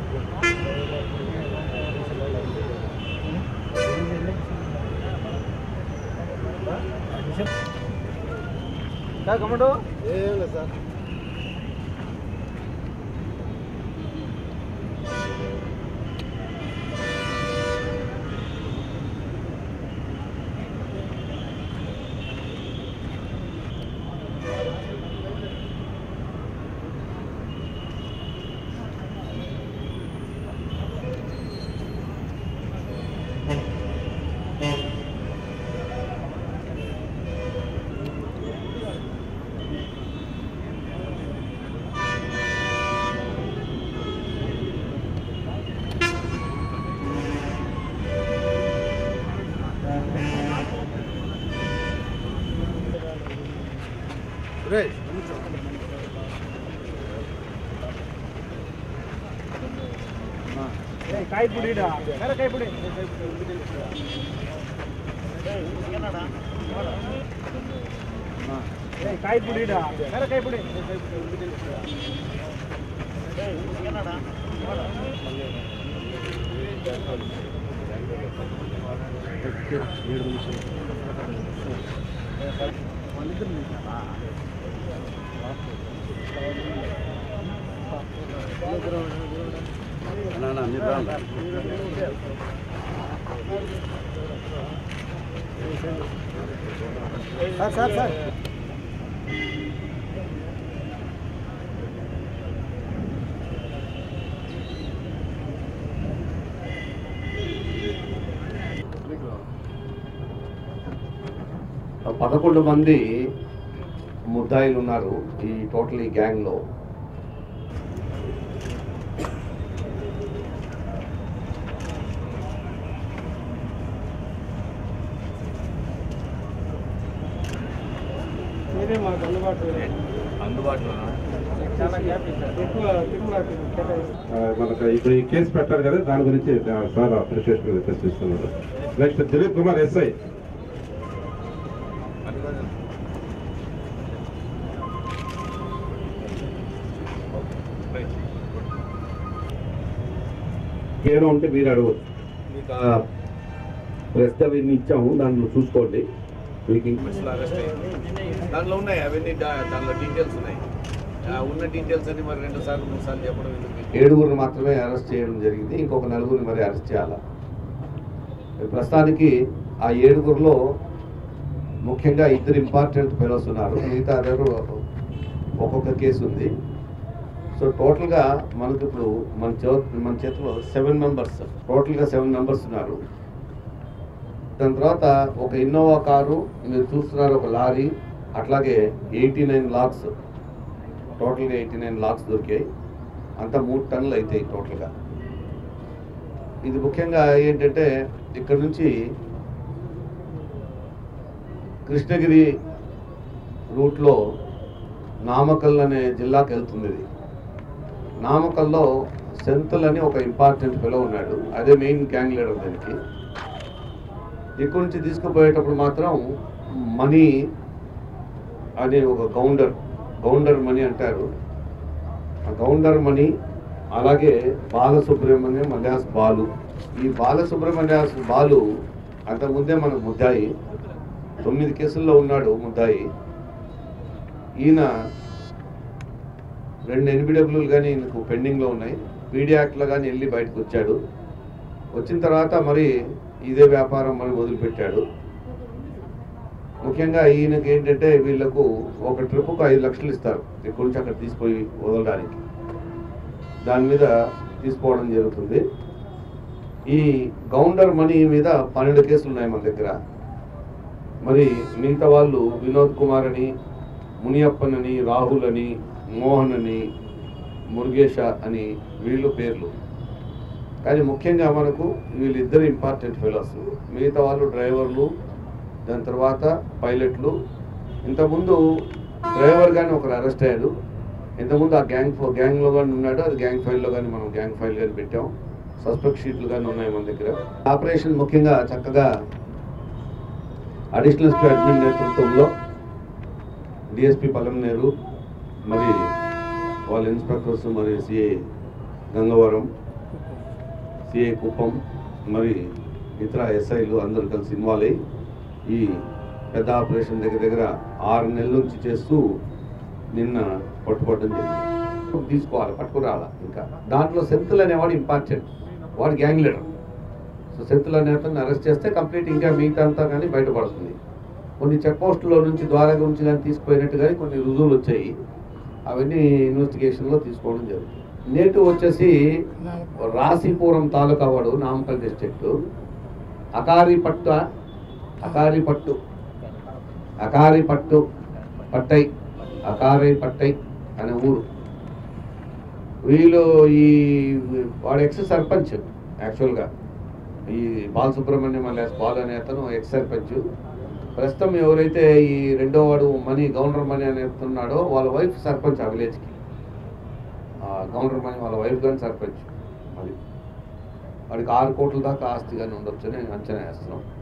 కమడు ఏం లేదు సార్ రే కాయ పుడిడా కాయ పుడి కాయ పుడిడా కాయ పుడి సార్ సార్ సార్ పదకొండు మంది ముద్దాయిలు ఉన్నారు ఈ టోటల్ ఈ గ్యాంగ్లో మీరే మాకు అందుబాటులో అందుబాటులో చాలా గ్యాప్ ఇచ్చారు ఎక్కువ తిరుమల కేటాయిస్తారు ఆ, మనకు ఇప్పుడు ఈ కేసు పెట్టారు కదా దాని గురించి ఆ, సార్ అప్రిషియేషన్ ప్రశ్నిస్తున్నారు నెక్స్ట్ దిలీప్ కుమార్ ఎస్ఐ ఏమైనా ఉంటే మీరు అడగచ్చు మీకు ప్రెస్ అవన్నీ ఇచ్చాము దాంట్లో చూసుకోండి మీకు ఇంక అరెస్ట్ అయ్యింది దాంట్లో ఉన్నాయి అవన్నీ దా- దాంట్లో డీటెయిల్స్ ఉన్నాయి ఆ ఉన్న డీటెయిల్స్ అన్ని మరి రెండు సార్లు మూడు సార్లు చెప్పడం ఎందుకు ఏడుగురిని మాత్రమే అరెస్ట్ చేయడం జరిగింది ఇంకొక నలుగురిని మరి అరెస్ట్ చేయాలి ప్రస్తుతానికి ఆ ఏడుగురిలో ముఖ్యంగా ఇద్దరు ఇంపార్టెంట్ ఫెలోస్ ఉన్నారు మిగతా అందరూ ఒక్కొక్క కేసు ఉంది సో టోటల్గా మనకు ఇప్పుడు మన చే మన చేతిలో సెవెన్ మెంబర్స్ టోటల్గా సెవెన్ మెంబర్స్ ఉన్నారు దాని తర్వాత ఒక ఇన్నోవా కారు మీరు చూస్తున్నారు ఒక లారీ అట్లాగే ఎయిటీ నైన్ లాక్స్ టోటల్గా ఎయిటీ నైన్ లాక్స్ దొరికాయి అంతా మూడు టన్నులు అవుతాయి టోటల్గా ఇది ముఖ్యంగా ఏంటంటే ఇక్కడ నుంచి కృష్ణగిరి రూట్లో నామకల్ అనే జిల్లాకి వెళ్తుంది ఇది నామకల్లో సెంతల్ అని ఒక ఇంపార్టెంట్ ఫెలో ఉన్నాడు అదే మెయిన్ గ్యాంగ్ లీడర్ దానికి ఇక్కడ నుంచి తీసుకుపోయేటప్పుడు మాత్రం మనీ అనే ఒక గౌండర్ గౌండర్ మనీ అంటారు ఆ గౌండర్ మణి అలాగే బాలసుబ్రహ్మణ్యం అలియాస్ బాలు ఈ బాలసుబ్రహ్మణ్యాస్ బాలు అంతకుముందే మనకు ముద్దాయి తొమ్మిది కేసుల్లో ఉన్నాడు ముద్దాయి ఈయన రెండు ఎన్బిడబ్ల్యూలు కానీ ఈయనకు పెండింగ్లో ఉన్నాయి పీడీ యాక్ట్లో కానీ వెళ్ళి బయటకు వచ్చాడు వచ్చిన తర్వాత మరి ఇదే వ్యాపారం మరి మొదలుపెట్టాడు ముఖ్యంగా ఈయనకి ఏంటంటే వీళ్ళకు ఒక ట్రిప్కు ఐదు లక్షలు ఇస్తారు ఇక్కడి నుంచి అక్కడ తీసుకొని వదలడానికి దాని మీద తీసుకోవడం జరుగుతుంది ఈ గౌండర్ మనీ మీద పన్నెండు కేసులు ఉన్నాయి మన దగ్గర మరి మిగతా వాళ్ళు వినోద్ కుమార్ అని మునియప్పన్ అని రాహుల్ అని మోహన్ అని మురుగేష అని వీళ్ళు పేర్లు కానీ ముఖ్యంగా మనకు వీళ్ళిద్దరు ఇంపార్టెంట్ ఫెలోస్ మిగతా వాళ్ళు డ్రైవర్లు దాని తర్వాత పైలట్లు ఇంతకుముందు డ్రైవర్ కానీ ఒకరు అరెస్ట్ అయ్యాడు ఇంతకుముందు ఆ గ్యాంగ్ ఫో గ్యాంగ్లో కానీ ఉన్నాడు అది గ్యాంగ్ ఫైల్లో కానీ మనం గ్యాంగ్ ఫైల్ కానీ పెట్టాం సస్పెక్ట్ షీట్లు కానీ ఉన్నాయి మన దగ్గర ఆపరేషన్ ముఖ్యంగా చక్కగా అడిషనల్ ఎస్పీ అడ్మిన్ నేతృత్వంలో డిఎస్పి పలంనేరు మరి వాళ్ళ ఇన్స్పెక్టర్స్ మరి సిఐ గంగవరం సిఐ కుప్పం మరి ఇతర ఎస్ఐలు అందరూ కలిసి ఇన్వాల్వ్ అయ్యి ఈ పెద్ద ఆపరేషన్ దగ్గర దగ్గర ఆరు నెలల నుంచి చేస్తూ నిన్న పట్టుకోవడం జరిగింది తీసుకోవాలి పట్టుకురావాలా ఇంకా దాంట్లో సెంతుల్ అనేవాడు ఇంపార్టెంట్ వాడు గ్యాంగ్ లీడర్ సో సెంతుల్ అనే అతన్ని అరెస్ట్ చేస్తే కంప్లీట్ ఇంకా మిగతా అంతా కానీ బయటపడుతుంది కొన్ని చెక్ పోస్టులో నుంచి ద్వారా నుంచి కానీ తీసుకుపోయినట్టు కానీ కొన్ని రుజువులు వచ్చాయి అవన్నీ ఇన్వెస్టిగేషన్లో తీసుకోవడం జరుగుతుంది నేటు వచ్చేసి రాశిపురం తాలూకా వాడు నామకల్ డిస్ట్రిక్ట్ అకారి పట్టు అకారి పట్టు అకారి పట్టు పట్టై అకారి పట్టై అనే ఊరు వీళ్ళు ఈ వాడు ఎక్స్ సర్పంచ్ యాక్చువల్గా ఈ బాలసుబ్రహ్మణ్యం అలియాస్ బాల్ అనే అతను ఎక్స్ సర్పంచ్ ప్రస్తుతం ఎవరైతే ఈ రెండో వాడు మనీ గవర్నర్ మనీ అని చెప్తున్నాడో వాళ్ళ వైఫ్ సర్పంచ్ ఆ విలేజ్కి గవర్నర్ మనీ వాళ్ళ వైఫ్ కానీ సర్పంచ్ అది వాడికి ఆరు కోట్ల దాకా ఆస్తి కానీ ఉండొచ్చు అని అంచనా వేస్తున్నాం